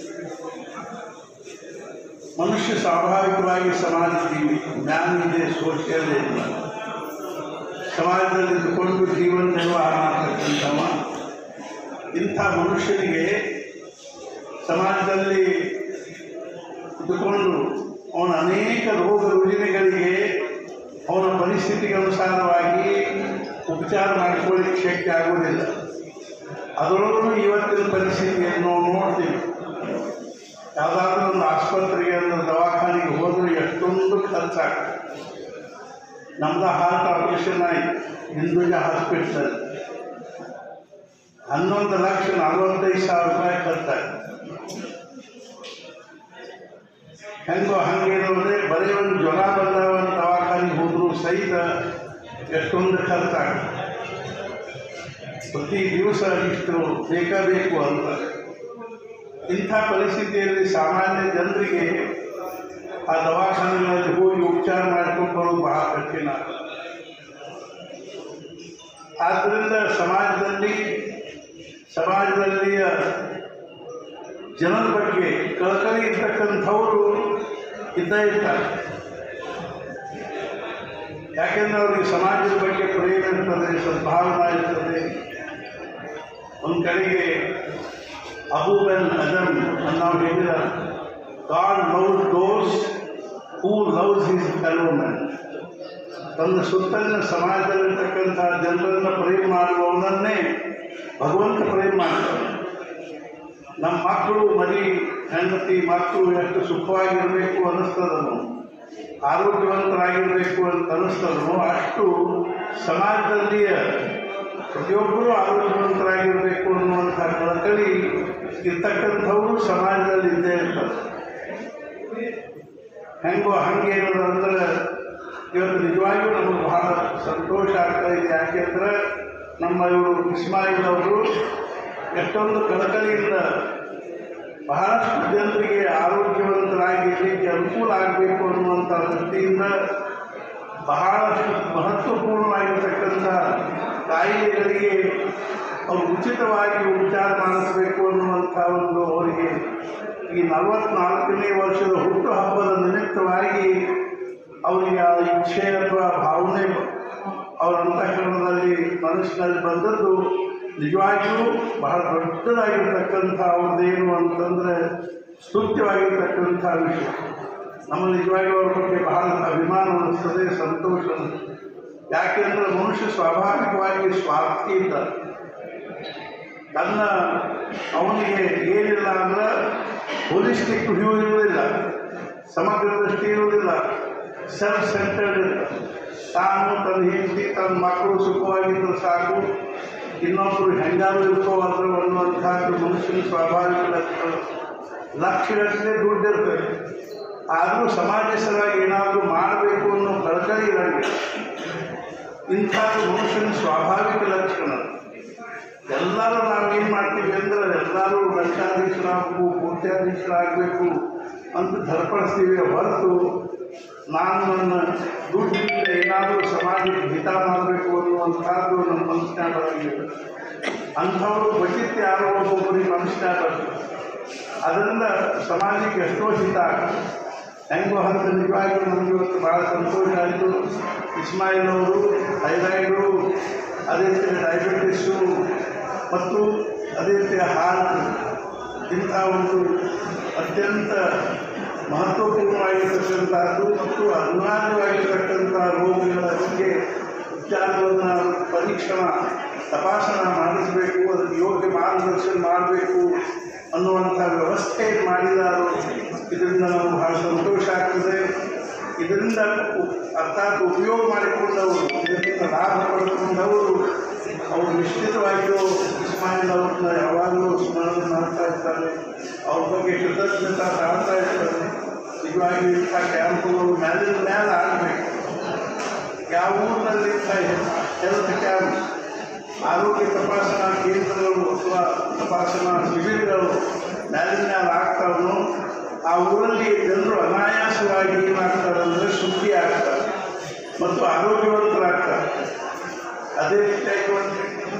S10: ಮನುಷ್ಯ ಸ್ವಾಭಾವಿಕವಾಗಿ ಸಮಾಜ ಜೀವಿ ಜ್ಞಾನ ಇದೆ ಸೋಷಿಯಲ್ ಇಲ್ಲ ಸಮಾಜದಲ್ಲಿ ಇದ್ದುಕೊಂಡು ಜೀವನ ನಿರ್ವಹಣೆ ಮಾಡ್ತಕ್ಕಂಥವ ಇಂಥ ಮನುಷ್ಯನಿಗೆ ಸಮಾಜದಲ್ಲಿ ಇದ್ದುಕೊಂಡು ಅವನ ಅನೇಕ ರೋಗ ರುಜಿನಗಳಿಗೆ ಅವನ ಪರಿಸ್ಥಿತಿಗೆ ಅನುಸಾರವಾಗಿ ಉಪಚಾರ ಮಾಡಿಕೊಳ್ಳಿಕ್ಕೆ ಶಕ್ಯ ಆಗುವುದಿಲ್ಲ ಅದರೊಳಗೂ ಇವತ್ತಿನ ಪರಿಸ್ಥಿತಿಯನ್ನು ನಾವು ನೋಡ್ತೀವಿ ಯಾವುದಾದ್ರೂ ಒಂದು ಆಸ್ಪತ್ರೆಗೆ ಒಂದು ದವಾಖಾನೆಗೆ ಹೋದರೆ ಎಷ್ಟೊಂದು ಖರ್ಚಾಗ್ತದೆ ನಮ್ದು ಹಾರ್ಟ್ ಆಪರೇಷನ್ ಆಯಿತು ಹಿಂದೂಜ ಹಾಸ್ಪಿಟಲ್ ಹನ್ನೊಂದು ಲಕ್ಷ ನಲವತ್ತೈದು ಸಾವಿರ ರೂಪಾಯಿ ಖರ್ಚಾಗ್ತದೆ ಹೆಂಗೋ ಹಂಗೇನಂದರೆ ಬರೀ ಒಂದು ಜ್ವರ ಬಂದಾಗ ಒಂದು ದವಾಖಾನೆಗೆ ಹೋದರೂ ಸಹಿತ ಎಷ್ಟೊಂದು ಖರ್ಚಾಗ್ತದೆ ಪ್ರತಿ ದಿವಸ ಇಷ್ಟು ಬೇಕಾಬೇಕು ಅಂತ ಇಂಥ ಪರಿಸ್ಥಿತಿಯಲ್ಲಿ ಸಾಮಾನ್ಯ ಜನರಿಗೆ ಆ ದವಾಖಾನೆಗಳಲ್ಲಿ ಹೋಗಿ ಉಪಚಾರ ಮಾಡ್ಕೊಂಡು ಬರೋದು ಬಹಳ ಕಠಿಣ ಆದ್ದರಿಂದ ಸಮಾಜದಲ್ಲಿ ಸಮಾಜದಲ್ಲಿಯ ಜನರ ಬಗ್ಗೆ ಕಳಕಳಿ ಇರ್ತಕ್ಕಂಥವರು ಇದ್ದೇ ಇರ್ತಾರೆ ಯಾಕೆಂದ್ರೆ ಅವರಿಗೆ ಸಮಾಜದ ಬಗ್ಗೆ ಪ್ರೇಮ ಇರ್ತದೆ ಸದ್ಭಾವನಾ ಇರ್ತದೆ ಒಂದು ಕಡೆಗೆ ಅಬೂಬೆನ್ ಅದಮ್ ನಾವು ಹೇಳಿದ God love those who loves his fellow men ತನ್ನ ಸುತ್ತಲಿನ ಸಮಾಜದಲ್ಲಿರ್ತಕ್ಕಂಥ ಜನರನ್ನು ಪ್ರೇಮ ಮಾಡುವವನನ್ನೇ ಭಗವಂತ ಪ್ರೇಮ ಮಾಡ್ತಾನೆ ನಮ್ಮ ಮಕ್ಕಳು ಮರಿ ಹೆಂಡತಿ ಮಕ್ಕಳು ಎಷ್ಟು ಸುಖವಾಗಿರಬೇಕು ಅನ್ನಿಸ್ತದನು ಆರೋಗ್ಯವಂತರಾಗಿರಬೇಕು ಅಂತ ಅನ್ನಿಸ್ತದನು ಅಷ್ಟು ಸಮಾಜದಲ್ಲಿಯ ಪ್ರತಿಯೊಬ್ಬರೂ ಆರೋಗ್ಯವಂತರಾಗಿರಬೇಕು ಅನ್ನುವಂಥ ಕಳಕಳಿ ಇರ್ತಕ್ಕಂಥವರು ಸಮಾಜದಲ್ಲಿ ಇದ್ದೇ ಇರ್ತಾರೆ ಹೆಂಗೋ ಹಂಗೇನದ ಅಂದ್ರೆ ಇವತ್ತು ನಿಜವಾಗಿಯೂ ನಮಗೆ ಬಹಳ ಸಂತೋಷ ಆಗ್ತಾ ಇದೆ ಯಾಕೆಂದ್ರೆ ನಮ್ಮ ಇವರು ಇಸ್ಮಾಯಿಲ್ ಅವರು ಎಷ್ಟೊಂದು ಕಳಕಳಿಯಿಂದ ಬಹಳಷ್ಟು ಜನರಿಗೆ ಆರೋಗ್ಯವಂತರಾಗಿ ಇರಲಿಕ್ಕೆ ಅನುಕೂಲ ಆಗಬೇಕು ಅನ್ನುವಂಥ ದೃಷ್ಟಿಯಿಂದ ಬಹಳಷ್ಟು ಮಹತ್ವಪೂರ್ಣವಾಗಿರ್ತಕ್ಕಂಥ ಕಾಯಿಲೆಗಳಿಗೆ ಉಚಿತವಾಗಿ ಉಪಚಾರ ಮಾಡಿಸಬೇಕು ಅನ್ನುವಂಥ ಒಂದು ಅವರಿಗೆ ಈ ನಲವತ್ನಾಲ್ಕನೇ ವರ್ಷದ ಹುಟ್ಟುಹಬ್ಬದ ನಿಮಿತ್ತವಾಗಿ ಅವರಿಗೆ ಆ ಇಚ್ಛೆ ಅಥವಾ ಭಾವನೆ ಅವರ ಅಂತಃಕರಣದಲ್ಲಿ ಮನಸ್ಸಿನಲ್ಲಿ ಬಂದದ್ದು ನಿಜವಾಗಿಯೂ ಬಹಳ ದೊಡ್ಡದಾಗಿರ್ತಕ್ಕಂಥ ಅವ್ರದ್ದೇನು ಅಂತಂದರೆ ಸ್ತುತ್ಯವಾಗಿರ್ತಕ್ಕಂಥ ವಿಷಯ ನಮ್ಮ ನಿಜವಾಗಿಯೂ ಅವ್ರ ಬಗ್ಗೆ ಬಹಳ ಅಭಿಮಾನ ಅನಿಸ್ತದೆ ಸಂತೋಷ ಅನಿಸ್ತದೆ ಯಾಕೆಂದರೆ ಮನುಷ್ಯ ಸ್ವಾಭಾವಿಕವಾಗಿ ಸ್ವಾರ್ಥಿ ಇದ್ದಾರೆ ತನ್ನ ಅವನಿಗೆ ಏನಿಲ್ಲ ಅಂದ್ರೆ ಹೋಲಿಸ್ಟಿಕ್ ವ್ಯೂ ಇರುವುದಿಲ್ಲ ಸಮಗ್ರ ದೃಷ್ಟಿ ಇರುವುದಿಲ್ಲ ಸೆಲ್ಫ್ ಸೆಂಟರ್ಡ್ ಇರ್ತಾರೆ ತಾನು ತನ್ನ ಹೆಂಡತಿ ತನ್ನ ಮಕ್ಕಳು ಸುಖವಾಗಿದ್ದರೆ ಸಾಕು ಇನ್ನೊಬ್ಬರು ಹೆಂಗಾರು ಇರ್ಕೋವಾದ್ರು ಅನ್ನುವಂಥದ್ದು ಮನುಷ್ಯನ ಸ್ವಾಭಾವಿಕ ಲಕ್ಷಣ ಲಕ್ಷಗಟ್ಟಲೆ ದುಡ್ಡು ಇರ್ತದೆ ಆದರೂ ಸಮಾಜ ಸಲುವಾಗಿ ಏನಾದರೂ ಮಾಡಬೇಕು ಅನ್ನೋ ಕಳಕಳಿ ಇರಂಗಿಲ್ಲ ಇಂಥದ್ದು ಮನುಷ್ಯನ ಸ್ವಾಭಾವಿಕ ಲಕ್ಷಣ ಎಲ್ಲರೂ ನಾವೇನು ಮಾಡ್ತೀವಿ ಅಂದ್ರೆ ಎಲ್ಲರೂ ಲಕ್ಷಾಧೀಶರಾಗಬೇಕು ಕೋಟ್ಯಾಧೀಶರಾಗಬೇಕು ಅಂತ ಧರ್ಪಡಿಸ್ತೀವಿ ಹೊರತು ನಾನು ನನ್ನ ದುಡ್ಡಿನಿಂದ ಏನಾದರೂ ಸಮಾಜಕ್ಕೆ ಹಿತ ಮಾಡಬೇಕು ಅನ್ನುವಂಥದ್ದು ನಮ್ಮ ಮನಸ್ಸಿನಾಗ ಬರಂಗಿಲ್ಲ ಅಂಥವರು ಬಚಿತ್ ಯಾರೋ ಒಬ್ಬೊಬ್ಬರಿಗೆ ಮನಸ್ಸಿನಾಗ ಬರ್ತದೆ ಅದರಿಂದ ಸಮಾಜಕ್ಕೆ ಎಷ್ಟೋ ಹಿತ ಆಗ್ತದೆ ಹೆಂಗೋ ಹಂತ ನಿಜವಾಗಿಯೂ ನಮಗೆ ಇವತ್ತು ಭಾಳ ಸಂತೋಷ ಆಯಿತು ಇಸ್ಮಾಯಿಲ್ ಅವರು ಥೈರಾಯ್ಡು ಅದೇ ರೀತಿ ಡಯಾಬಿಟಿಸು ಮತ್ತು ಅದೇ ರೀತಿ ಹಾರ್ಟ್ ಇಂಥ ಒಂದು ಅತ್ಯಂತ ಮಹತ್ವಪೂರ್ಣವಾಗಿರ್ತಕ್ಕಂಥದ್ದು ಮತ್ತು ಅನಿವಾರ್ಯವಾಗಿರ್ತಕ್ಕಂಥ ರೋಗಗಳ ಬಗ್ಗೆ ವಿಚಾರಗಳನ್ನು ಪರೀಕ್ಷಣ ತಪಾಸಣೆ ಮಾಡಿಸಬೇಕು ಅದಕ್ಕೆ ಯೋಗ್ಯ ಮಾರ್ಗದರ್ಶನ ಮಾಡಬೇಕು ಅನ್ನುವಂಥ ವ್ಯವಸ್ಥೆ ಮಾಡಿದಾರು ಇದರಿಂದ ನಾವು ಬಹಳ ಸಂತೋಷ ಆಗ್ತದೆ ಇದರಿಂದ ಉ- ಅರ್ಥಾತ್ ಉಪಯೋಗ ಮಾಡಿಕೊಂಡವರು ಇದರಿಂದ ಲಾಭ ಪಡೆದುಕೊಂಡವರು ಅವರು ನಿಶ್ಚಿತವಾಗಿಯೂ ಇಸ್ಮಾಯಿಲ್ ಅವ್ರನ್ನ ಯಾವಾಗಲೂ ಸ್ಮರಣೆ ಮಾಡ್ತಾ ಇರ್ತಾರೆ ಅವ್ರ ಬಗ್ಗೆ ಕೃತಜ್ಞತಾ ತಾಳ್ತಾ ಇರ್ತಾರೆ ನಿಜವಾಗಿ ಇಂಥ ಕ್ಯಾಂಪುಗಳು ಮೇಲಿನ ಮೇಲೆ ಆಗಬೇಕು ಯಾವ ಊರಿನಲ್ಲಿ ಇಂಥ ಹೆಲ್ತ್ ಕ್ಯಾಂಪ್ ಆರೋಗ್ಯ ತಪಾಸಣಾ ಕೇಂದ್ರಗಳು ಅಥವಾ ತಪಾಸಣಾ ಶಿಬಿರಗಳು ಮೇಲಿನ ಮೇಲೆ ಆಗ್ತಾವನು ಆ ಊರಲ್ಲಿ ಜನರು ಅನಾಯಾಸವಾಗಿ ಏನಾಗ್ತಾರೆ ಅಂದರೆ ಶುದ್ಧಿ ಆಗ್ತಾರೆ ಮತ್ತು ಆರೋಗ್ಯವಂತರಾಗ್ತಾರೆ ಅದೇ ರೀತಿಯಾಗಿ ಒಂದು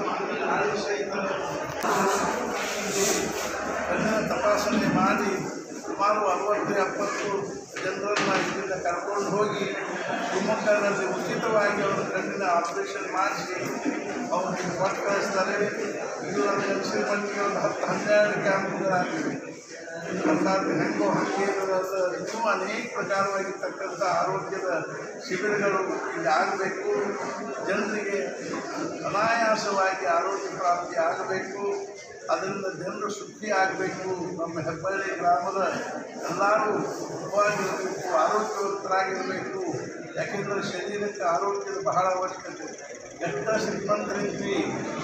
S10: ಕಣ್ಣಿನ ತಪಾಸಣೆ ಮಾಡಿ ಸುಮಾರು ಅರವತ್ತು ಎಪ್ಪತ್ತು ಜನರನ್ನು ಇಲ್ಲಿಂದ ಕರ್ಕೊಂಡು ಹೋಗಿ ಶಿವಮೊಗ್ಗದಲ್ಲಿ ಉಚಿತವಾಗಿ ಅವರ ಕಣ್ಣಿನ ಆಪರೇಷನ್ ಮಾಡಿಸಿ ಅವ್ರಿಗೆ ಕೊಟ್ಟು ಕಳಿಸ್ತಾರೆ ಇದು ನನಗೆ ಅನಿಸಿದ ಮಟ್ಟಿಗೆ ಒಂದು ಹತ್ತು ಹನ್ನೆರಡು ಕ್ಯಾಂಪ್ಗಳಾಗಿವೆ ಅರ್ಥಾತ್ ಹೆಂಗೋ ಹಂಗೆ ಇರೋದು ಇನ್ನೂ ಅನೇಕ ಪ್ರಕಾರವಾಗಿರ್ತಕ್ಕಂಥ ಆರೋಗ್ಯದ ಶಿಬಿರಗಳು ಇಲ್ಲಿ ಆಗಬೇಕು ಜನರಿಗೆ ಅನಾಯಾಸವಾಗಿ ಆರೋಗ್ಯ ಪ್ರಾಪ್ತಿ ಆಗಬೇಕು ಅದರಿಂದ ಜನರು ಶುದ್ಧಿ ಆಗಬೇಕು ನಮ್ಮ ಹೆಬ್ಬಳ್ಳಿ ಗ್ರಾಮದ ಎಲ್ಲರೂ ಸುಖವಾಗಿರಬೇಕು ಆರೋಗ್ಯವಂತರಾಗಿರಬೇಕು ಯಾಕೆಂದರೆ ಶರೀರಕ್ಕೆ ಆರೋಗ್ಯದ ಬಹಳ ಅವಶ್ಯಕತೆ ಎಷ್ಟು ಶ್ರೀಮಂತರಿದ್ವಿ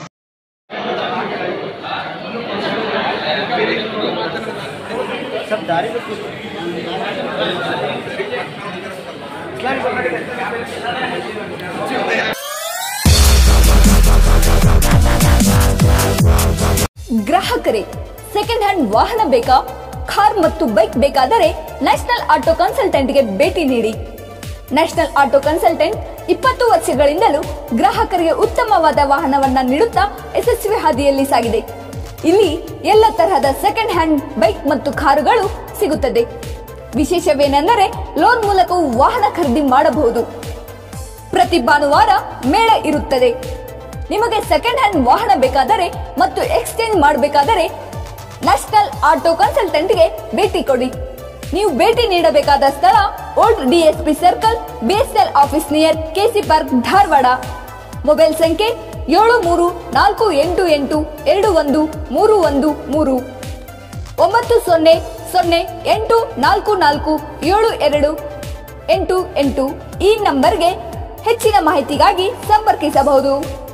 S1: ಗ್ರಾಹಕರೇ ಸೆಕೆಂಡ್ ಹ್ಯಾಂಡ್ ವಾಹನ ಬೇಕಾ ಕಾರ್ ಮತ್ತು ಬೈಕ್ ಬೇಕಾದರೆ ನ್ಯಾಷನಲ್ ಆಟೋ ಕನ್ಸಲ್ಟೆಂಟ್ಗೆ ಭೇಟಿ ನೀಡಿ ನ್ಯಾಷನಲ್ ಆಟೋ ಕನ್ಸಲ್ಟೆಂಟ್ ಇಪ್ಪತ್ತು ವರ್ಷಗಳಿಂದಲೂ ಗ್ರಾಹಕರಿಗೆ ಉತ್ತಮವಾದ ವಾಹನವನ್ನ ನೀಡುತ್ತಾ ಯಶಸ್ವಿ ಹಾದಿಯಲ್ಲಿ ಸಾಗಿದೆ ಇಲ್ಲಿ ಎಲ್ಲ ತರಹದ ಸೆಕೆಂಡ್ ಹ್ಯಾಂಡ್ ಬೈಕ್ ಮತ್ತು ಕಾರುಗಳು ಸಿಗುತ್ತದೆ ವಿಶೇಷವೇನೆಂದರೆ ಲೋನ್ ಮೂಲಕವೂ ವಾಹನ ಖರೀದಿ ಮಾಡಬಹುದು ಪ್ರತಿ ಭಾನುವಾರ ಮೇಳ ಇರುತ್ತದೆ ನಿಮಗೆ ಸೆಕೆಂಡ್ ಹ್ಯಾಂಡ್ ವಾಹನ ಬೇಕಾದರೆ ಮತ್ತು ಎಕ್ಸ್ಚೇಂಜ್ ಮಾಡಬೇಕಾದರೆ ನ್ಯಾಷನಲ್ ಆಟೋ ಕನ್ಸಲ್ಟೆಂಟ್ಗೆ ಭೇಟಿ ಕೊಡಿ ನೀವು ಭೇಟಿ ನೀಡಬೇಕಾದ ಸ್ಥಳ old DSP circle BSL office near KC park Dharwad mobile ಸಂಖ್ಯೆ ಏಳು ಮೂರು ನಾಲ್ಕು ಎಂಟು ಎಂಟು ಎರಡು ಒಂದು ಮೂರು ಒಂದು ಮೂರು ಒಂಬತ್ತು ಸೊನ್ನೆ ಸೊನ್ನೆ ಎಂಟು ನಾಲ್ಕು ನಾಲ್ಕು ಏಳು ಎರಡು ಎಂಟು ಎಂಟು ಈ ನಂಬರ್ಗೆ ಹೆಚ್ಚಿನ ಮಾಹಿತಿಗಾಗಿ ಸಂಪರ್ಕಿಸಬಹುದು